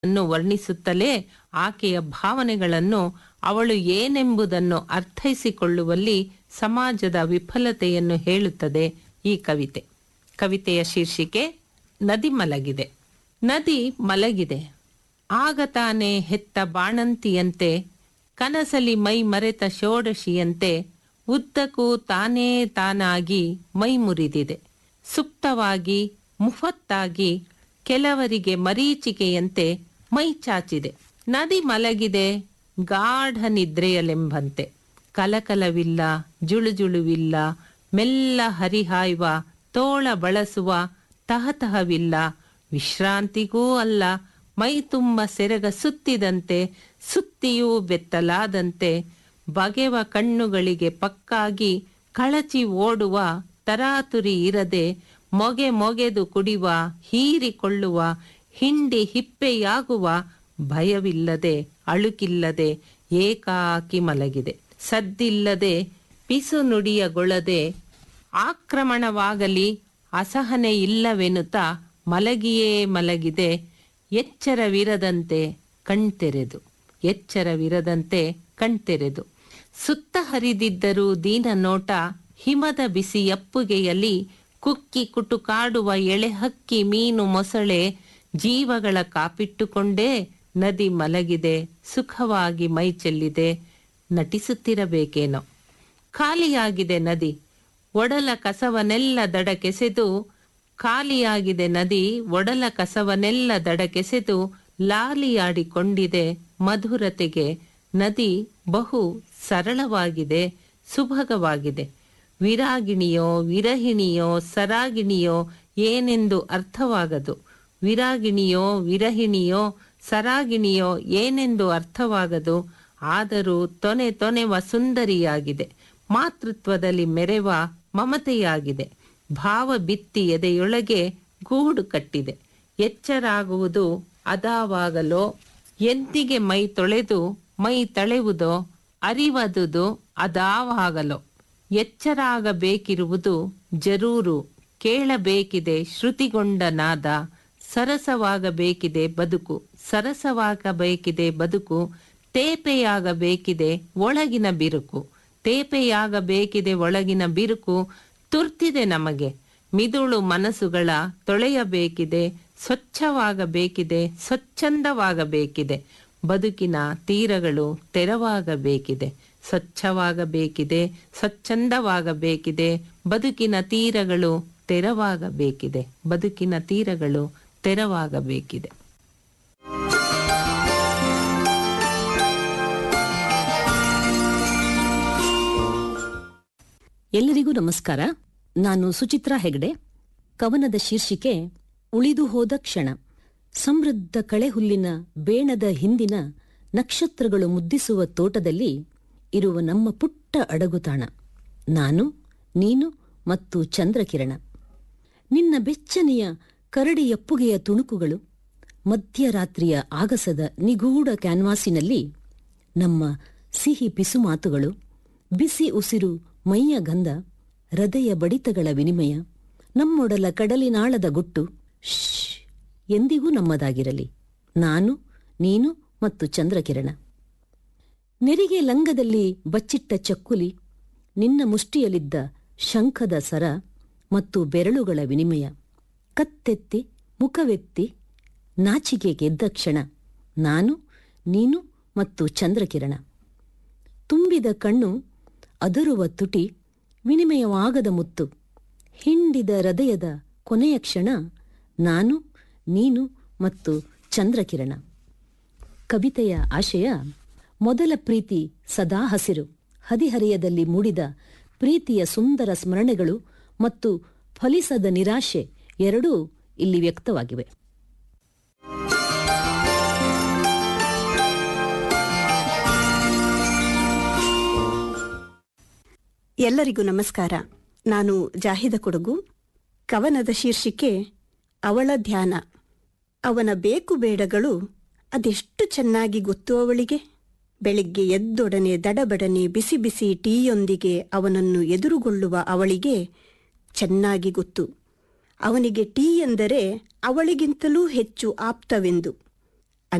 ಅನ್ನು ವರ್ಣಿಸುತ್ತಲೇ ಆಕೆಯ ಭಾವನೆಗಳನ್ನು ಅವಳು ಏನೆಂಬುದನ್ನು ಅರ್ಥೈಸಿಕೊಳ್ಳುವಲ್ಲಿ ಸಮಾಜದ ವಿಫಲತೆಯನ್ನು ಹೇಳುತ್ತದೆ ಈ ಕವಿತೆ ಕವಿತೆಯ ಶೀರ್ಷಿಕೆ ನದಿ ಮಲಗಿದೆ ನದಿ ಮಲಗಿದೆ ಆಗ ತಾನೇ ಹೆತ್ತ ಬಾಣಂತಿಯಂತೆ ಕನಸಲಿ ಮೈ ಮರೆತ ಷೋಡಶಿಯಂತೆ ಉದ್ದಕ್ಕೂ ತಾನೇ ತಾನಾಗಿ ಮೈ ಮುರಿದಿದೆ ಸುಪ್ತವಾಗಿ ಮುಫತ್ತಾಗಿ ಕೆಲವರಿಗೆ ಮರೀಚಿಕೆಯಂತೆ ಮೈ ಚಾಚಿದೆ ನದಿ ಮಲಗಿದೆ ಗಾಢ ನಿದ್ರೆಯಲೆಂಬಂತೆ ಕಲಕಲವಿಲ್ಲ ಜುಳುಜುಳುವಿಲ್ಲ ಮೆಲ್ಲ ಹರಿಹಾಯುವ ತೋಳ ಬಳಸುವ ತಹತಹವಿಲ್ಲ ವಿಶ್ರಾಂತಿಗೂ ಅಲ್ಲ ಮೈ ತುಂಬ ಸೆರಗ ಸುತ್ತಿದಂತೆ ಸುತ್ತಿಯೂ ಬೆತ್ತಲಾದಂತೆ ಬಗೆವ ಕಣ್ಣುಗಳಿಗೆ ಪಕ್ಕಾಗಿ ಕಳಚಿ ಓಡುವ ತರಾತುರಿ ಇರದೆ ಮೊಗೆ ಮೊಗೆದು ಕುಡಿವ ಹೀರಿಕೊಳ್ಳುವ ಹಿಂಡಿ ಹಿಪ್ಪೆಯಾಗುವ ಭಯವಿಲ್ಲದೆ ಅಳುಕಿಲ್ಲದೆ ಏಕಾಕಿ ಮಲಗಿದೆ ಸದ್ದಿಲ್ಲದೆ ಪಿಸು ನುಡಿಯಗೊಳ್ಳದೆ ಆಕ್ರಮಣವಾಗಲಿ ಅಸಹನೆ ಇಲ್ಲವೆನುತ ಮಲಗಿಯೇ ಮಲಗಿದೆ ಎಚ್ಚರವಿರದಂತೆ ಕಣ್ತೆರೆದು ಎಚ್ಚರವಿರದಂತೆ ಕಣ್ತೆರೆದು ಸುತ್ತ ಹರಿದಿದ್ದರೂ ದೀನ ನೋಟ ಹಿಮದ ಬಿಸಿ ಅಪ್ಪುಗೆಯಲ್ಲಿ ಕುಕ್ಕಿ ಕುಟುಕಾಡುವ ಎಳೆಹಕ್ಕಿ ಮೀನು ಮೊಸಳೆ ಜೀವಗಳ ಕಾಪಿಟ್ಟುಕೊಂಡೇ ನದಿ ಮಲಗಿದೆ ಸುಖವಾಗಿ ಮೈ ಚೆಲ್ಲಿದೆ ನಟಿಸುತ್ತಿರಬೇಕೇನೋ ಖಾಲಿಯಾಗಿದೆ ನದಿ ಒಡಲ ಕಸವನೆಲ್ಲ ದಡಕೆಸೆದು ಖಾಲಿಯಾಗಿದೆ ನದಿ ಒಡಲ ಕಸವನೆಲ್ಲ ದಡಕೆಸೆದು ಲಾಲಿಯಾಡಿಕೊಂಡಿದೆ ಮಧುರತೆಗೆ ನದಿ ಬಹು ಸರಳವಾಗಿದೆ ಸುಭಗವಾಗಿದೆ ವಿರಾಗಿಣಿಯೋ ವಿರಹಿಣಿಯೋ ಸರಾಗಿಣಿಯೋ ಏನೆಂದು ಅರ್ಥವಾಗದು ವಿರಾಗಿಣಿಯೋ ವಿರಹಿಣಿಯೋ ಸರಾಗಿಣಿಯೋ ಏನೆಂದು ಅರ್ಥವಾಗದು ಆದರೂ ತೊನೆ ತೊನೆವ ಸುಂದರಿಯಾಗಿದೆ ಮಾತೃತ್ವದಲ್ಲಿ ಮೆರೆವ ಮಮತೆಯಾಗಿದೆ ಭಾವ ಬಿತ್ತಿ ಎದೆಯೊಳಗೆ ಗೂಡು ಕಟ್ಟಿದೆ ಎಚ್ಚರಾಗುವುದು ಅದಾವಾಗಲೋ ಎಂದಿಗೆ ಮೈ ತೊಳೆದು ಮೈ ತಳೆವುದೋ ಅರಿವದುದು ಅದಾವಾಗಲೋ ಎಚ್ಚರಾಗಬೇಕಿರುವುದು ಜರೂರು ಕೇಳಬೇಕಿದೆ ಶ್ರುತಿಗೊಂಡ ನಾದ ಸರಸವಾಗಬೇಕಿದೆ ಬದುಕು ಸರಸವಾಗಬೇಕಿದೆ ಬದುಕು ತೇಪೆಯಾಗಬೇಕಿದೆ ಒಳಗಿನ ಬಿರುಕು ತೇಪೆಯಾಗಬೇಕಿದೆ ಒಳಗಿನ ಬಿರುಕು ತುರ್ತಿದೆ ನಮಗೆ ಮಿದುಳು ಮನಸ್ಸುಗಳ ತೊಳೆಯಬೇಕಿದೆ ಸ್ವಚ್ಛವಾಗಬೇಕಿದೆ ಸ್ವಚ್ಛಂದವಾಗಬೇಕಿದೆ ಬದುಕಿನ ತೀರಗಳು ತೆರವಾಗಬೇಕಿದೆ ಸ್ವಚ್ಛವಾಗಬೇಕಿದೆ ಸ್ವಚ್ಛಂದವಾಗಬೇಕಿದೆ ಬದುಕಿನ ತೀರಗಳು ತೆರವಾಗಬೇಕಿದೆ ಬದುಕಿನ ತೀರಗಳು ತೆರವಾಗಬೇಕಿದೆ ಎಲ್ಲರಿಗೂ ನಮಸ್ಕಾರ ನಾನು ಸುಚಿತ್ರಾ ಹೆಗಡೆ ಕವನದ ಶೀರ್ಷಿಕೆ ಉಳಿದು ಹೋದ ಕ್ಷಣ ಸಮೃದ್ಧ ಕಳೆಹುಲ್ಲಿನ ಬೇಣದ ಹಿಂದಿನ ನಕ್ಷತ್ರಗಳು ಮುದ್ದಿಸುವ ತೋಟದಲ್ಲಿ ಇರುವ ನಮ್ಮ ಪುಟ್ಟ ಅಡಗುತಾಣ ನಾನು ನೀನು ಮತ್ತು ಚಂದ್ರಕಿರಣ ನಿನ್ನ ಬೆಚ್ಚನೆಯ ಕರಡಿಯಪ್ಪುಗೆಯ ತುಣುಕುಗಳು ಮಧ್ಯರಾತ್ರಿಯ ಆಗಸದ ನಿಗೂಢ ಕ್ಯಾನ್ವಾಸಿನಲ್ಲಿ ನಮ್ಮ ಸಿಹಿ ಪಿಸು ಮಾತುಗಳು ಬಿಸಿ ಉಸಿರು ಮೈಯ ಗಂಧ ಹೃದಯ ಬಡಿತಗಳ ವಿನಿಮಯ ನಮ್ಮೊಡಲ ಕಡಲಿನಾಳದ ಗುಟ್ಟು ಶ್ ಎಂದಿಗೂ ನಮ್ಮದಾಗಿರಲಿ ನಾನು ನೀನು ಮತ್ತು ಚಂದ್ರಕಿರಣ ನೆರಿಗೆ ಲಂಗದಲ್ಲಿ ಬಚ್ಚಿಟ್ಟ ಚಕ್ಕುಲಿ ನಿನ್ನ ಮುಷ್ಟಿಯಲ್ಲಿದ್ದ ಶಂಖದ ಸರ ಮತ್ತು ಬೆರಳುಗಳ ವಿನಿಮಯ ಕತ್ತೆತ್ತಿ ಮುಖವೆತ್ತಿ ನಾಚಿಕೆ ಗೆದ್ದ ಕ್ಷಣ ನಾನು ನೀನು ಮತ್ತು ಚಂದ್ರಕಿರಣ ತುಂಬಿದ ಕಣ್ಣು ಅದರುವ ತುಟಿ ವಿನಿಮಯವಾಗದ ಮುತ್ತು ಹಿಂಡಿದ ಹೃದಯದ ಕೊನೆಯ ಕ್ಷಣ ನಾನು ನೀನು ಮತ್ತು ಚಂದ್ರಕಿರಣ ಕವಿತೆಯ ಆಶಯ ಮೊದಲ ಪ್ರೀತಿ ಸದಾ ಹಸಿರು ಹದಿಹರೆಯದಲ್ಲಿ ಮೂಡಿದ ಪ್ರೀತಿಯ ಸುಂದರ ಸ್ಮರಣೆಗಳು ಮತ್ತು ಫಲಿಸದ ನಿರಾಶೆ ಎರಡೂ ಇಲ್ಲಿ ವ್ಯಕ್ತವಾಗಿವೆ ಎಲ್ಲರಿಗೂ ನಮಸ್ಕಾರ ನಾನು ಜಾಹಿದ ಕೊಡಗು ಕವನದ ಶೀರ್ಷಿಕೆ ಅವಳ ಧ್ಯಾನ ಅವನ ಬೇಕು ಬೇಡಗಳು ಅದೆಷ್ಟು ಚೆನ್ನಾಗಿ ಗೊತ್ತು ಅವಳಿಗೆ ಬೆಳಿಗ್ಗೆ ಎದ್ದೊಡನೆ ದಡಬಡನೆ ಬಿಸಿ ಬಿಸಿ ಟೀಯೊಂದಿಗೆ ಅವನನ್ನು ಎದುರುಗೊಳ್ಳುವ ಅವಳಿಗೆ ಚೆನ್ನಾಗಿ ಗೊತ್ತು ಅವನಿಗೆ ಟೀ ಎಂದರೆ ಅವಳಿಗಿಂತಲೂ ಹೆಚ್ಚು ಆಪ್ತವೆಂದು